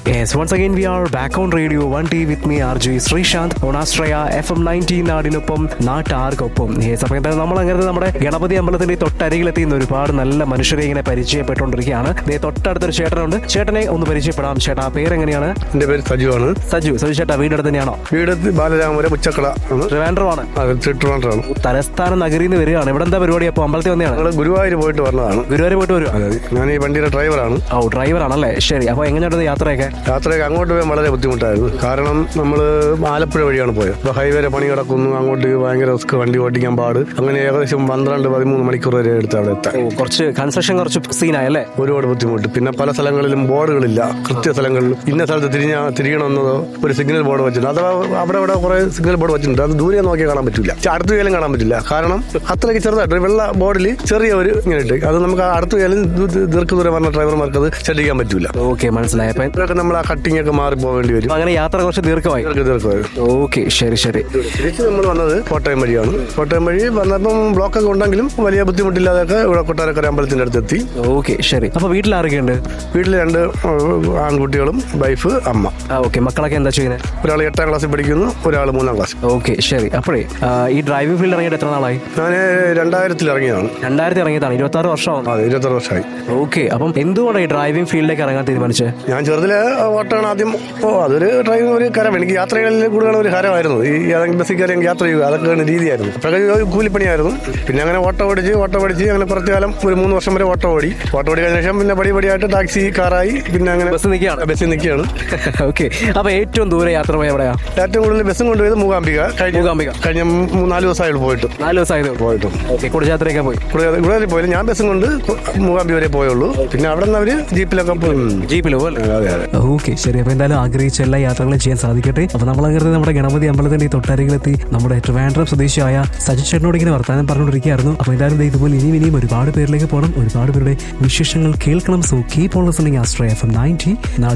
Yes, once again we are back on radio 1T with me RJ Sreesanth on Astraya FM 19 നാടിനൊപ്പം നാട്ടാർക്കൊപ്പം ഈ സമയത്ത് നമ്മൾ അങ്ങനെ നമ്മുടെ ഗണപതി അമ്പലത്തിന്റെ ഈ തൊട്ടരികിലെത്തി ഇന്ന് ഒരുപാട് നല്ല മനുഷ്യരെ ഇങ്ങനെ പരിചയപ്പെട്ടുകൊണ്ടിരിക്കുകയാണ് ദേ തൊട്ടടുത്തൊരു ചേട്ടനുണ്ട് ചേട്ടനെ ഒന്ന് പരിചയപ്പെടാം ചേട്ടാ പേരെങ്ങനെയാണ് എന്റെ പേര് സജുവാണ് സജു സജു ചേട്ടാ വീടടുത്ത് തന്നെയാണോ വീട് ബാലരാമപുരം ഉച്ചക്കട ആണ് ട്രിവാൻഡ്രമാണ് അത് ട്രിവാൻഡ്രമാണ് തലസ്ഥാന നഗരിയിൽ നിന്ന് വരികയാണ് ഇവിടെ എന്താ പരിപാടി അപ്പോൾ അമ്പലത്തിൽ വന്നെയാണ് ഞങ്ങൾ ഗുരുവായൂർ പോയിട്ട് വന്നതാണ് ഗുരുവായൂർ പോയിട്ട് വരുവാ അതെ ഞാൻ ഈ വണ്ടിയുടെ ഡ്രൈവറാണ് ഓ ഡ്രൈവറാണല്ലേ ശരി അപ്പോൾ എങ്ങനെയുണ്ട് യാത്രയൊക്കെ യാത്രയൊക്കെ അങ്ങോട്ട് പോകാൻ വളരെ ബുദ്ധിമുട്ടായിരുന്നു കാരണം നമ്മൾ ആലപ്പുഴ വഴിയാണ് പോയത് ഇപ്പോൾ ഹൈവേരെ പണി കിടക്കുന്നു അങ്ങോട്ട് ഭയങ്കര റിസ്ക് വണ്ടി ഓടിക്കാൻ പാട് അങ്ങനെ ഏകദേശം പന്ത്രണ്ട് പതിമൂന്ന് മണിക്കൂർ വരെ എടുത്ത് അവിടെ എത്താൻ ഓ കുറച്ച് കൺസ്ട്രക്ഷൻ കുറച്ച് സീനായല്ലേ ഒരുപാട് ബുദ്ധിമുട്ട് പിന്നെ പല സ്ഥലങ്ങളിലും ബോർഡുകളില്ല കൃത്യ സ്ഥലങ്ങളിൽ ഇന്ന സ്ഥലത്ത് തിരിഞ്ഞ തിരിയണമെന്നതോ ഒരു സിഗ്നൽ ബോർഡ് വെച്ചിട്ടുണ്ട് അഥവാ അവിടെ അവിടെ കുറെ സിഗ്നൽ ബോർഡ് വെച്ചിട്ടുണ്ട് അത് ദൂരെ നോക്കിയാൽ കാണാൻ പറ്റില്ല അടുത്ത കയ്യിലും കാണാൻ പറ്റില്ല കാരണം അത്രയ്ക്ക് ചെറുതായിട്ട് ഒരു വെള്ള ബോർഡിൽ ചെറിയ ഒരു ഇങ്ങനെ ഇട്ട് അത് നമുക്ക് ആ അടുത്ത കയ്യിലും ദീർഘദൂരം പറഞ്ഞ ഡ്രൈവർമാർക്ക് അത് ശ്രദ്ധിക്കാൻ പറ്റില്ല ഓക്കെ മനസ്സിലായി അപ്പൊ ഇതൊക്കെ നമ്മൾ ആ കട്ടിങ് ഒക്കെ മാറി പോകേണ്ടി വരും അങ്ങനെ യാത്ര കുറച്ച് ദീർഘമായി ദീർഘ ദീർഘമായിരുന്നു ഓക്കെ ശരി ശരി തിരിച്ച് നമ്മൾ വന്നത് കോട്ടയം വഴിയാണ് കോട്ടയം വഴി വന്നപ്പം ബ്ലോക്കൊക്കെ ഉണ്ടെങ്കിലും വലിയ ബുദ്ധിമുട്ടില്ലാതെയൊക്കെ ഇവിടെ കൊട്ടാരക്കര അമ്പലത്തിന്റെ അടുത്തെത്തി ഓക്കെ ശരി അപ്പൊ വീട്ടിൽ ആരൊക്കെയുണ്ട് വീട്ടിൽ രണ്ട് ഏഹ്, ആൺകുട്ടികളും വൈഫ് അമ്മ ആ ഓക്കെ മക്കളൊക്കെ എന്താ ചെയ്യുന്നത് ഒരാൾ എട്ടാം ക്ലാസ്സിൽ പഠിക്കുന്നു ഒരാൾ മൂന്നാം ക്ലാസ്സിൽ ഓക്കെ ശരി അപ്പോഴേ ആ, ഈ ഡ്രൈവിംഗ് ഫീൽഡ് ഇറങ്ങിയിട്ട് എത്ര നാളായി ഞാൻ രണ്ടായിരത്തിൽ ഇറങ്ങിയതാണ് രണ്ടായിരത്തി ഇറങ്ങിയതാണ് ഇരുപത്തി ആറ് വർഷമാകുന്നു അതെ ഇരുപത്താറ് വർഷമായി ഓക്കെ അപ്പം എന്തുകൊണ്ടാണ് ഈ ഡ്രൈവിംഗ് ഫീൽഡിലേക്ക് ഇറങ്ങാൻ തീരുമാനിച്ചത് ഞാൻ ചെറുതിലെ ഓട്ടാണ് ആദ്യം ഓ അതൊരു ഡ്രൈവിംഗ് ഒരു കരം എനിക്ക് യാത്രകളിൽ കൂടുതൽ ഒരു ഹരമായിരുന്നു ഈ ഏതെങ്കിലും ബസ്സിൽ കയറി യാത്ര ചെയ്യുക അതൊക്കെ ഒരു രീതിയായിരുന്നു അപ്പോഴൊക്കെ ഒരു കൂലിപ്പണിയായിരുന്നു പിന്നെ അങ്ങനെ ഓട്ടോ ഓടിച്ച് ഓട്ടോ പഠിച്ച് അങ്ങനെ കുറച്ച് കാലം ഒരു മൂന്ന് വർഷം വരെ ഓട്ടോ ഓടി ഓട്ടോ ഓടി കഴിഞ്ഞ ശേഷം പിന്നെ പടി പടിയായിട്ട് ടാക്സി കാറായി പിന്നെ അങ്ങനെ ബസ് നിൽക്കുകയാണ് ബസ്സിൽ നിൽക്കുകയാണ് ഓക്കെ അപ്പൊ ഏറ്റവും ദൂരെ യാത്ര പോയ എവിടെയാ ഏറ്റവും കൂടുതൽ ബസ്സും കൊണ്ടുപോയത് മൂകാംബിക കഴിഞ്ഞ മൂകാംബിക. കഴിഞ്ഞ മൂ- നാല് ദിവസമായിട്ട് പോയിട്ട് നാല് ദിവസമായത് പോയിട്ടും ഓക്കെ കുടിജാത്രയൊക്കെ പോയി ഇവിടെ ഇവിടെ പോയില്ല ഞാൻ ബസ്സും കൊണ്ട് മൂകാംബി വരെ പോയുള്ളൂ പിന്നെ അവിടെ നിന്ന് അവര് ജീപ്പിലൊക്കെ പോയി ഉം. ജീപ്പിലോ അല്ലേ അതെ അതെ ഓക്കെ ശരി അപ്പൊ എന്തായാലും ആഗ്രഹിച്ച എല്ലാ യാത്രകളും ചെയ്യാൻ സാധിക്കട്ടെ അപ്പൊ നമ്മൾ അങ്ങനെ നമ്മുടെ ഗണപതി അമ്പലത്തിന്റെ ഈ തൊട്ടരികിലെത്തി നമ്മുടെ ട്രിവാൻഡ്രം സ്വദേശിയായ സജിൻ ചേട്ടനോട് ഇങ്ങനെ വർത്താനം പറഞ്ഞുകൊണ്ടിരിക്കുകയായിരുന്നു അപ്പൊ എന്തായാലും ദേ ഇതുപോലെ ഇനിയും ഇനിയും ഒരുപാട് പേരിലേക്ക് പോകണം ഒരുപാട് പേരുടെ വിശേഷങ്ങൾ കേൾക്കണം so keep on listening Astra F M ninety